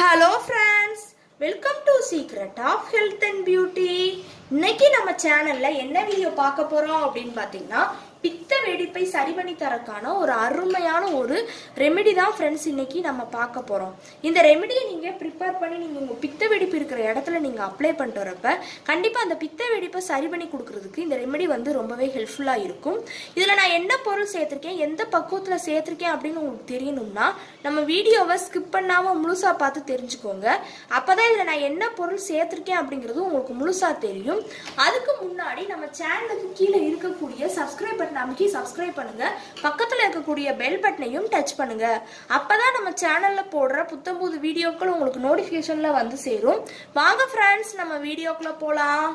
hello friends welcome to secret of health and beauty இன்னைக்கு நம்ம சேனல்ல என்ன வீடியோ பார்க்க போறோம் அப்படின்னு பார்த்தீங்கன்னா பித்த வெடிப்பை சரி பண்ணி தரக்கான ஒரு அருமையான ஒரு ரெமெடி தான் ஃப்ரெண்ட்ஸ் இன்னைக்கு நம்ம பார்க்க போறோம் இந்த ரெமெடியை நீங்க ப்ரிப்பேர் பண்ணி நீங்க உங்க பித்த வெடிப்பு இருக்கிற இடத்துல நீங்க அப்ளை பண்ணிட்டு வரப்ப கண்டிப்பா அந்த பித்த வெடிப்பை சரி பண்ணி கொடுக்கறதுக்கு இந்த ரெமெடி வந்து ரொம்பவே ஹெல்ப்ஃபுல்லா இருக்கும் இதுல நான் என்ன பொருள் சேர்த்திருக்கேன் எந்த பக்குவத்துல சேர்த்திருக்கேன் அப்படின்னு உங்களுக்கு தெரியணும்னா நம்ம வீடியோவை ஸ்கிப் பண்ணாம முழுசா பார்த்து தெரிஞ்சுக்கோங்க அப்பதான் இதுல நான் என்ன பொருள் சேர்த்திருக்கேன் அப்படிங்கிறது உங்களுக்கு முழுசா தெரியும் அதுக்கு முன்னாடி நம்ம சேனலுக்கு கீழே இருக்கக்கூடிய சப்ஸ்கிரைப் பட்டன் அமைக்கி சப்ஸ்கிரைப் பண்ணுங்க பக்கத்துல இருக்கக்கூடிய பெல் பட்டனையும் டச் பண்ணுங்க அப்பதான் நம்ம சேனல்ல போடுற புத்தம் புது வீடியோக்கள் உங்களுக்கு நோட்டிபிகேஷன்ல வந்து சேரும் வாங்க ஃப்ரெண்ட்ஸ் நம்ம வீடியோக்குள்ள போலாம்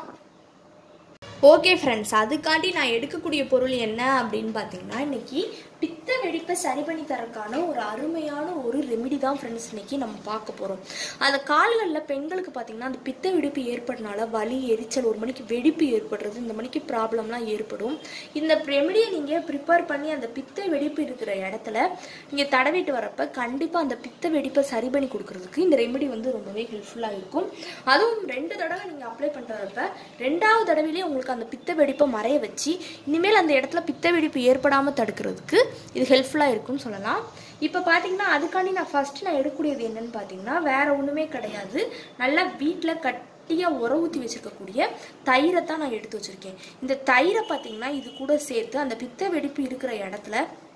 ஓகே ஃப்ரெண்ட்ஸ் அதுக்காண்டி நான் எடுக்கக்கூடிய பொருள் என்ன அப்படின்னு பார்த்தீங்கன்னா இன்னைக்கு பித்த வெடிப்பை சரி பண்ணி தரக்கான ஒரு அருமையான ஒரு ரெமிடி தான் ஃப்ரெண்ட்ஸ் இன்னைக்கு நம்ம பார்க்க போகிறோம் அந்த கால்களில் பெண்களுக்கு பார்த்தீங்கன்னா அந்த பித்த வெடிப்பு ஏற்பட்டனால வலி எரிச்சல் ஒரு மணிக்கு வெடிப்பு ஏற்படுறது இந்த மணிக்கு ப்ராப்ளம்லாம் ஏற்படும் இந்த ரெமிடியை நீங்கள் ப்ரிப்பேர் பண்ணி அந்த பித்த வெடிப்பு இருக்கிற இடத்துல நீங்கள் தடவிட்டு வரப்ப கண்டிப்பாக அந்த பித்த வெடிப்பை சரி பண்ணி கொடுக்கறதுக்கு இந்த ரெமிடி வந்து ரொம்பவே ஹெல்ப்ஃபுல்லாக இருக்கும் அதுவும் ரெண்டு தடவை நீங்கள் அப்ளை பண்ணிட்டு வரப்ப ரெண்டாவது தடவையிலே உங்களுக்கு அந்த பித்த வெடிப்பை மறைய வச்சு இனிமேல் அந்த இடத்துல பித்த வெடிப்பு ஏற்படாமல் தடுக்கிறதுக்கு இது ஹெல்ப்ஃபுல்லாக இருக்கும்னு சொல்லலாம் இப்போ பார்த்தீங்கன்னா அதுக்காண்டி நான் ஃபர்ஸ்ட் நான் எடுக்கக்கூடியது என்னன்னு பார்த்தீங்கன்னா வேற ஒன்றுமே கிடையாது நல்லா வீட்டில் கட் கட்டியாக உர ஊற்றி வச்சுருக்கக்கூடிய தயிரை தான் நான் எடுத்து வச்சுருக்கேன் இந்த தயிரை பார்த்தீங்கன்னா இது கூட சேர்த்து அந்த பித்த வெடிப்பு இருக்கிற இடத்துல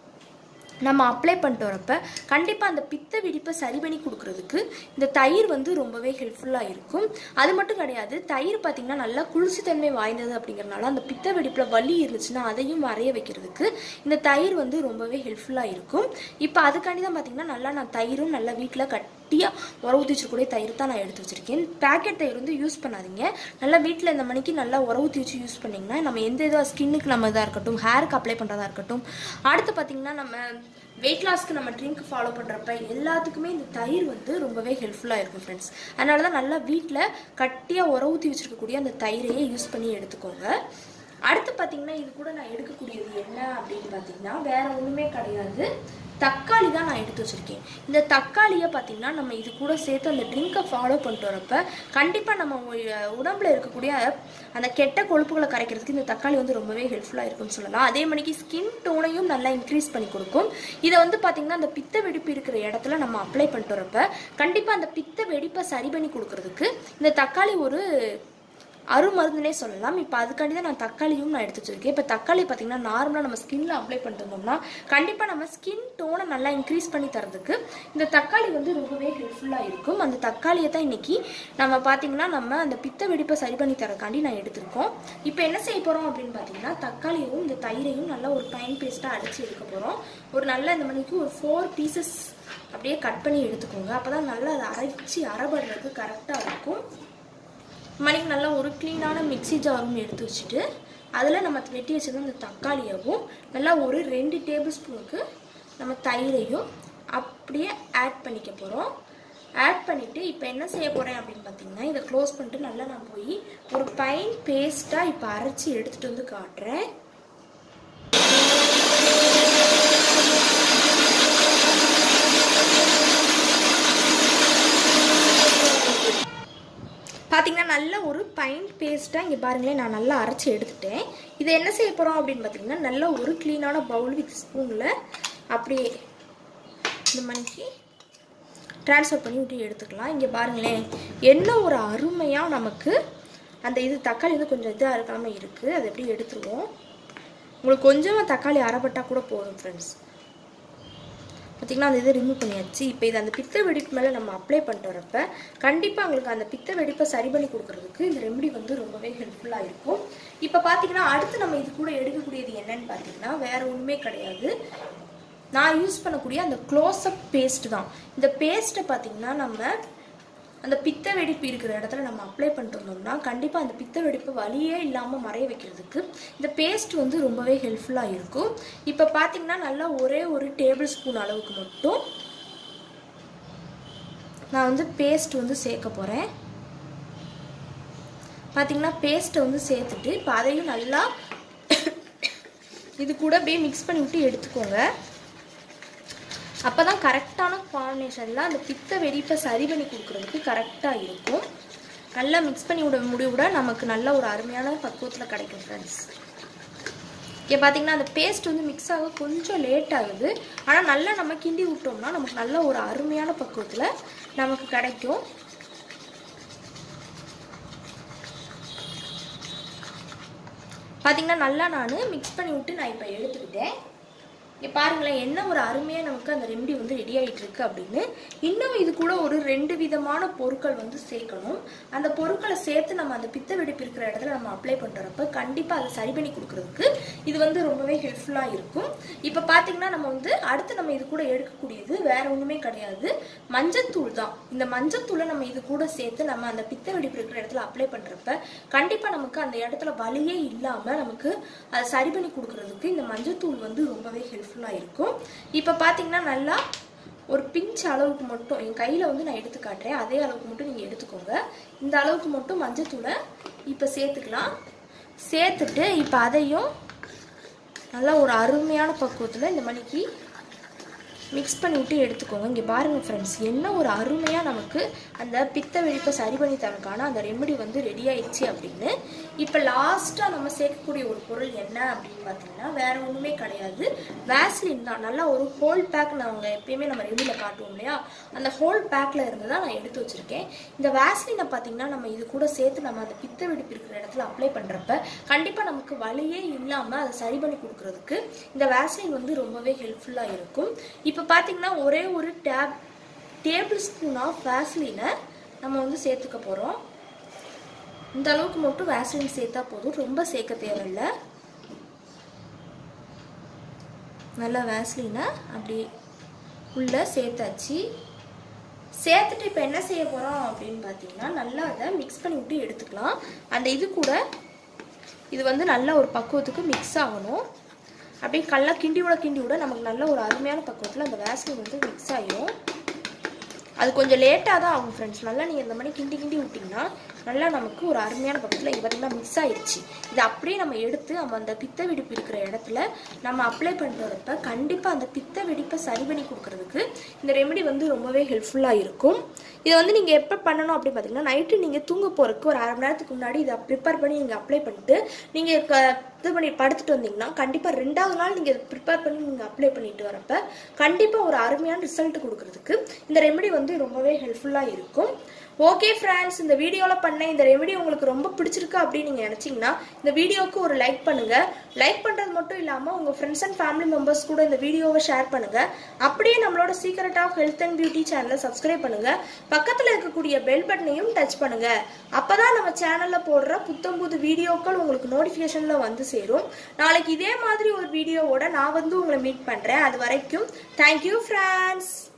நம்ம அப்ளை பண்ணிட்டு வரப்ப கண்டிப்பாக அந்த பித்த வெடிப்பை சரி பண்ணி கொடுக்கறதுக்கு இந்த தயிர் வந்து ரொம்பவே ஹெல்ப்ஃபுல்லாக இருக்கும் அது மட்டும் கிடையாது தயிர் பார்த்திங்கன்னா நல்லா குளிர்ச்சித்தன்மை வாய்ந்தது அப்படிங்கிறனால அந்த பித்த வெடிப்பில் வலி இருந்துச்சுன்னா அதையும் வரைய வைக்கிறதுக்கு இந்த தயிர் வந்து ரொம்பவே ஹெல்ப்ஃபுல்லாக இருக்கும் இப்போ அதுக்காண்டி தான் பார்த்திங்கன்னா நல்லா நான் தயிரும் நல்லா வீட்டில் கட்டியாக உர ஊற்றி வச்சுக்கூடிய தயிர் தான் நான் எடுத்து வச்சுருக்கேன் பேக்கெட் தயிர் வந்து யூஸ் பண்ணாதீங்க நல்லா வீட்டில் இந்த மணிக்கு நல்லா உர ஊற்றி வச்சு யூஸ் பண்ணிங்கன்னா நம்ம எந்த இதாக ஸ்கின்னுக்கு நம்ம இதாக இருக்கட்டும் ஹேருக்கு அப்ளை பண்ணுறதா இருக்கட்டும் அடுத்து பார்த்திங்கன்னா நம்ம வெயிட் லாஸ்க்கு நம்ம ட்ரிங்க் ஃபாலோ பண்ணுறப்ப எல்லாத்துக்குமே இந்த தயிர் வந்து ரொம்பவே ஹெல்ப்ஃபுல்லாக இருக்கும் ஃப்ரெண்ட்ஸ் அதனால தான் நல்லா வீட்டில் கட்டியாக உர ஊற்றி வச்சுருக்கக்கூடிய அந்த தயிரையே யூஸ் பண்ணி எடுத்துக்கோங்க அடுத்து பார்த்தீங்கன்னா இது கூட நான் எடுக்கக்கூடியது என்ன அப்படின்னு பார்த்தீங்கன்னா வேற ஒன்றுமே கிடையாது தக்காளி தான் நான் எடுத்து வச்சுருக்கேன் இந்த தக்காளியை பார்த்தீங்கன்னா நம்ம இது கூட சேர்த்து அந்த ட்ரிங்கை ஃபாலோ பண்ணிட்டு வரப்ப கண்டிப்பாக நம்ம உ- உடம்புல இருக்கக்கூடிய அந்த கெட்ட கொழுப்புகளை கரைக்கிறதுக்கு இந்த தக்காளி வந்து ரொம்பவே ஹெல்ப்ஃபுல்லாக இருக்கும்னு சொல்லலாம் அதே மணிக்கு ஸ்கின் டோனையும் நல்லா இன்க்ரீஸ் பண்ணி கொடுக்கும் இதை வந்து பார்த்தீங்கன்னா அந்த பித்த வெடிப்பு இருக்கிற இடத்துல நம்ம அப்ளை பண்ணிட்டு வரப்ப கண்டிப்பாக அந்த பித்த வெடிப்பை சரி பண்ணி கொடுக்கறதுக்கு இந்த தக்காளி ஒரு அருமருந்துனே சொல்லலாம் இப்போ அதுக்காண்டி தான் நான் தக்காளியும் நான் எடுத்து வச்சிருக்கேன் இப்போ தக்காளி பார்த்தீங்கன்னா நார்மலாக நம்ம ஸ்கின்ல அப்ளை பண்ணிட்டு இருந்தோம்னா கண்டிப்பாக நம்ம ஸ்கின் டோனை நல்லா இன்க்ரீஸ் பண்ணி தரதுக்கு இந்த தக்காளி வந்து ரொம்பவே ஹெல்ப்ஃபுல்லாக இருக்கும் அந்த தக்காளியை தான் இன்னைக்கு நம்ம பார்த்தீங்கன்னா நம்ம அந்த பித்த வெடிப்பை சரி பண்ணி தரக்காண்டி நான் எடுத்திருக்கோம் இப்போ என்ன செய்ய போகிறோம் அப்படின்னு பார்த்தீங்கன்னா தக்காளியும் இந்த தயிரையும் நல்லா ஒரு பைன் பேஸ்ட்டாக அடித்து எடுக்க போகிறோம் ஒரு நல்ல இந்த மணிக்கு ஒரு ஃபோர் பீசஸ் அப்படியே கட் பண்ணி எடுத்துக்கோங்க அப்போ தான் நல்லா அதை அரைச்சி அரைபடுறதுக்கு கரெக்டாக இருக்கும் மணிக்கு நல்லா ஒரு க்ளீனான மிக்ஸி ஜாரும் எடுத்து வச்சுட்டு அதில் நம்ம வெட்டி வச்சிருந்த அந்த தக்காளியவும் நல்லா ஒரு ரெண்டு டேபிள் ஸ்பூனுக்கு நம்ம தயிரையும் அப்படியே ஆட் பண்ணிக்க போகிறோம் ஆட் பண்ணிவிட்டு இப்போ என்ன செய்ய போகிறேன் அப்படின்னு பார்த்தீங்கன்னா இதை க்ளோஸ் பண்ணிட்டு நல்லா நான் போய் ஒரு பைன் பேஸ்ட்டாக இப்போ அரைச்சி எடுத்துகிட்டு வந்து காட்டுறேன் பார்த்தீங்கன்னா நல்ல ஒரு பைன் பேஸ்ட்டாக இங்கே பாருங்களேன் நான் நல்லா அரைச்சி எடுத்துட்டேன் இதை என்ன செய்ய போகிறோம் அப்படின்னு பார்த்தீங்கன்னா நல்ல ஒரு க்ளீனான பவுல் வித் ஸ்பூனில் அப்படியே இந்த மணிக்கு ட்ரான்ஸ்ஃபர் பண்ணி விட்டு எடுத்துக்கலாம் இங்கே பாருங்களேன் என்ன ஒரு அருமையாக நமக்கு அந்த இது தக்காளி வந்து கொஞ்சம் இதாக இருக்காமல் இருக்குது அதை எப்படி எடுத்துருவோம் உங்களுக்கு கொஞ்சமாக தக்காளி அரைப்பட்டா கூட போதும் ஃப்ரெண்ட்ஸ் பார்த்திங்கன்னா அந்த இதை ரிமூவ் பண்ணியாச்சு இப்போ இது அந்த பித்த வெடிப்பு மேலே நம்ம அப்ளை பண்ணிட்டு வரப்ப கண்டிப்பாக உங்களுக்கு அந்த பித்த வெடிப்பை சரி பண்ணி கொடுக்கறதுக்கு இந்த ரெமெடி வந்து ரொம்பவே ஹெல்ப்ஃபுல்லாக இருக்கும் இப்போ பார்த்தீங்கன்னா அடுத்து நம்ம இது கூட எடுக்கக்கூடியது என்னன்னு பார்த்தீங்கன்னா வேற ஒன்றுமே கிடையாது நான் யூஸ் பண்ணக்கூடிய அந்த க்ளோஸ்அப் பேஸ்ட் தான் இந்த பேஸ்ட்டை பார்த்தீங்கன்னா நம்ம அந்த பித்த வெடிப்பு இருக்கிற இடத்துல நம்ம அப்ளை பண்ணிட்டு இருந்தோம்னா கண்டிப்பாக அந்த பித்த வெடிப்பு வலியே இல்லாமல் மறைய வைக்கிறதுக்கு இந்த பேஸ்ட் வந்து ரொம்பவே ஹெல்ப்ஃபுல்லாக இருக்கும் இப்போ பார்த்தீங்கன்னா நல்லா ஒரே ஒரு டேபிள் ஸ்பூன் அளவுக்கு மட்டும் நான் வந்து பேஸ்ட் வந்து சேர்க்க போகிறேன் பார்த்தீங்கன்னா பேஸ்ட்டை வந்து சேர்த்துட்டு இப்போ அதையும் நல்லா இது கூட அப்படியே மிக்ஸ் பண்ணி விட்டு எடுத்துக்கோங்க அப்போ தான் கரெக்டான காம்பினேஷனில் அந்த பித்த வெடிப்பை சரி பண்ணி கொடுக்குறதுக்கு கரெக்டாக இருக்கும் நல்லா மிக்ஸ் பண்ணி விட முடிய விட நமக்கு நல்ல ஒரு அருமையான பக்குவத்தில் கிடைக்கும் ஃப்ரெண்ட்ஸ் இங்கே பார்த்தீங்கன்னா அந்த பேஸ்ட் வந்து மிக்ஸ் ஆக கொஞ்சம் லேட் ஆகுது ஆனால் நல்லா நம்ம கிண்டி விட்டோம்னா நமக்கு நல்ல ஒரு அருமையான பக்குவத்தில் நமக்கு கிடைக்கும் பார்த்தீங்கன்னா நல்லா நான் மிக்ஸ் பண்ணி விட்டு நான் இப்போ எடுத்துக்கிட்டேன் இங்கே பாருங்களேன் என்ன ஒரு அருமையாக நமக்கு அந்த ரெமெடி வந்து ரெடி ஆகிட்டு இருக்கு அப்படின்னு இன்னும் இது கூட ஒரு ரெண்டு விதமான பொருட்கள் வந்து சேர்க்கணும் அந்த பொருட்களை சேர்த்து நம்ம அந்த பித்த வெடிப்பு இருக்கிற இடத்துல நம்ம அப்ளை பண்ணுறப்ப கண்டிப்பாக அதை சரி பண்ணி கொடுக்கறதுக்கு இது வந்து ரொம்பவே ஹெல்ப்ஃபுல்லாக இருக்கும் இப்போ பார்த்தீங்கன்னா நம்ம வந்து அடுத்து நம்ம இது கூட எடுக்கக்கூடியது வேற ஒன்றுமே கிடையாது மஞ்சத்தூள் தான் இந்த மஞ்சத்தூளை நம்ம இது கூட சேர்த்து நம்ம அந்த பித்த வெடிப்பு இருக்கிற இடத்துல அப்ளை பண்ணுறப்ப கண்டிப்பாக நமக்கு அந்த இடத்துல வலியே இல்லாமல் நமக்கு அதை சரி பண்ணி கொடுக்கறதுக்கு இந்த மஞ்சத்தூள் வந்து ரொம்பவே ஹெல்ப்ஃபுல்லாக இருக்கும் இப்போ பார்த்தீங்கன்னா நல்லா ஒரு பிஞ்ச் அளவுக்கு மட்டும் என் கையில் வந்து நான் எடுத்து காட்டுறேன் அதே அளவுக்கு மட்டும் நீங்கள் எடுத்துக்கோங்க இந்த அளவுக்கு மட்டும் மஞ்சத்தூளை இப்போ சேர்த்துக்கலாம் சேர்த்துட்டு இப்போ அதையும் நல்லா ஒரு அருமையான பக்குவத்தில் இந்த மணிக்கு மிக்ஸ் பண்ணி விட்டு எடுத்துக்கோங்க இங்கே பாருங்கள் ஃப்ரெண்ட்ஸ் என்ன ஒரு அருமையாக நமக்கு அந்த பித்த வெடிப்பை சரி பண்ணி தரக்கான அந்த ரெமெடி வந்து ரெடி ஆயிடுச்சு அப்படின்னு இப்போ லாஸ்ட்டாக நம்ம சேர்க்கக்கூடிய ஒரு பொருள் என்ன அப்படின்னு பார்த்தீங்கன்னா வேற ஒன்றுமே கிடையாது வேஸ்லின் தான் நல்லா ஒரு ஹோல் பேக் நாங்கள் எப்பயுமே நம்ம ரெடியில் காட்டுவோம் இல்லையா அந்த ஹோல் பேக்கில் இருந்து தான் நான் எடுத்து வச்சுருக்கேன் இந்த வேஸ்லினை பார்த்தீங்கன்னா நம்ம இது கூட சேர்த்து நம்ம அந்த பித்த வெடிப்பு இருக்கிற இடத்துல அப்ளை பண்ணுறப்ப கண்டிப்பாக நமக்கு வலியே இல்லாமல் அதை சரி பண்ணி கொடுக்கறதுக்கு இந்த வேஸ்லின் வந்து ரொம்பவே ஹெல்ப்ஃபுல்லாக இருக்கும் இப்போ பார்த்தீங்கன்னா ஒரே ஒரு டேப் டேபிள் ஸ்பூன் ஆஃப் வேஸ்லினை நம்ம வந்து சேர்த்துக்க போகிறோம் இந்த அளவுக்கு மட்டும் வேஸ்லின் சேர்த்தா போதும் ரொம்ப சேர்க்க தேவையில்லை நல்லா வேஸ்லினை அப்படி உள்ளே சேர்த்தாச்சு சேர்த்துட்டு இப்போ என்ன செய்ய போகிறோம் அப்படின்னு பார்த்தீங்கன்னா நல்லா அதை மிக்ஸ் பண்ணி விட்டு எடுத்துக்கலாம் அந்த இது கூட இது வந்து நல்ல ஒரு பக்குவத்துக்கு மிக்ஸ் ஆகணும் அப்படியே கல்லா கிண்டி விட கிண்டி விட நமக்கு நல்ல ஒரு அருமையான பக்குவத்தில் அந்த வேஸ்லின் வந்து மிக்ஸ் ஆகிடும் அது கொஞ்சம் லேட்டாக தான் ஆகும் ஃப்ரெண்ட்ஸ் நல்லா நீங்கள் இந்த மாதிரி கிண்டி கிண்டி விட்டிங்கன்னா நல்லா நமக்கு ஒரு அருமையான பக்கத்தில் இங்கே பார்த்தீங்கன்னா மிக்ஸ் ஆயிடுச்சு இது அப்படியே நம்ம எடுத்து நம்ம அந்த பித்த வெடிப்பு இருக்கிற இடத்துல நம்ம அப்ளை பண்ணுறப்ப கண்டிப்பாக அந்த பித்த வெடிப்பை சரி பண்ணி கொடுக்கறதுக்கு இந்த ரெமெடி வந்து ரொம்பவே ஹெல்ப்ஃபுல்லாக இருக்கும் இதை வந்து நீங்கள் எப்போ பண்ணணும் அப்படின்னு பார்த்தீங்கன்னா நைட்டு நீங்கள் தூங்க போகிறதுக்கு ஒரு அரை மணி நேரத்துக்கு முன்னாடி இதை ப்ரிப்பேர் பண்ணி நீங்கள் அப்ளை பண்ணிட்டு நீங்கள் இது பண்ணி படுத்துட்டு வந்தீங்கன்னா கண்டிப்பாக ரெண்டாவது நாள் நீங்கள் ப்ரிப்பேர் பண்ணி நீங்கள் அப்ளை பண்ணிட்டு வரப்ப கண்டிப்பாக ஒரு அருமையான ரிசல்ட் கொடுக்கறதுக்கு இந்த ரெமெடி வந்து ரொம்பவே ஹெல்ப்ஃபுல்லாக இருக்கும் ஓகே ஃப்ரெண்ட்ஸ் இந்த வீடியோவில் பண்ண இந்த ரெமெடி உங்களுக்கு ரொம்ப பிடிச்சிருக்கு அப்படின்னு நீங்கள் நினச்சிங்கன்னா இந்த வீடியோவுக்கு ஒரு லைக் பண்ணுங்கள் லைக் பண்ணுறது மட்டும் இல்லாமல் உங்கள் ஃப்ரெண்ட்ஸ் அண்ட் ஃபேமிலி மெம்பர்ஸ் கூட இந்த வீடியோவை ஷேர் பண்ணுங்கள் அப்படியே நம்மளோட secret of health and beauty சேனலை சப்ஸ்கிரைப் பண்ணுங்கள் பக்கத்தில் இருக்கக்கூடிய பெல் பட்டனையும் டச் பண்ணுங்கள் அப்போ தான் நம்ம சேனலில் போடுற புத்தம் புது வீடியோக்கள் உங்களுக்கு நோட்டிஃபிகேஷனில் வந்து சேரும் நாளைக்கு இதே மாதிரி ஒரு வீடியோவோட நான் வந்து உங்களை மீட் பண்ணுறேன் அது வரைக்கும் தேங்க்யூ ஃப்ரெண்ட்ஸ்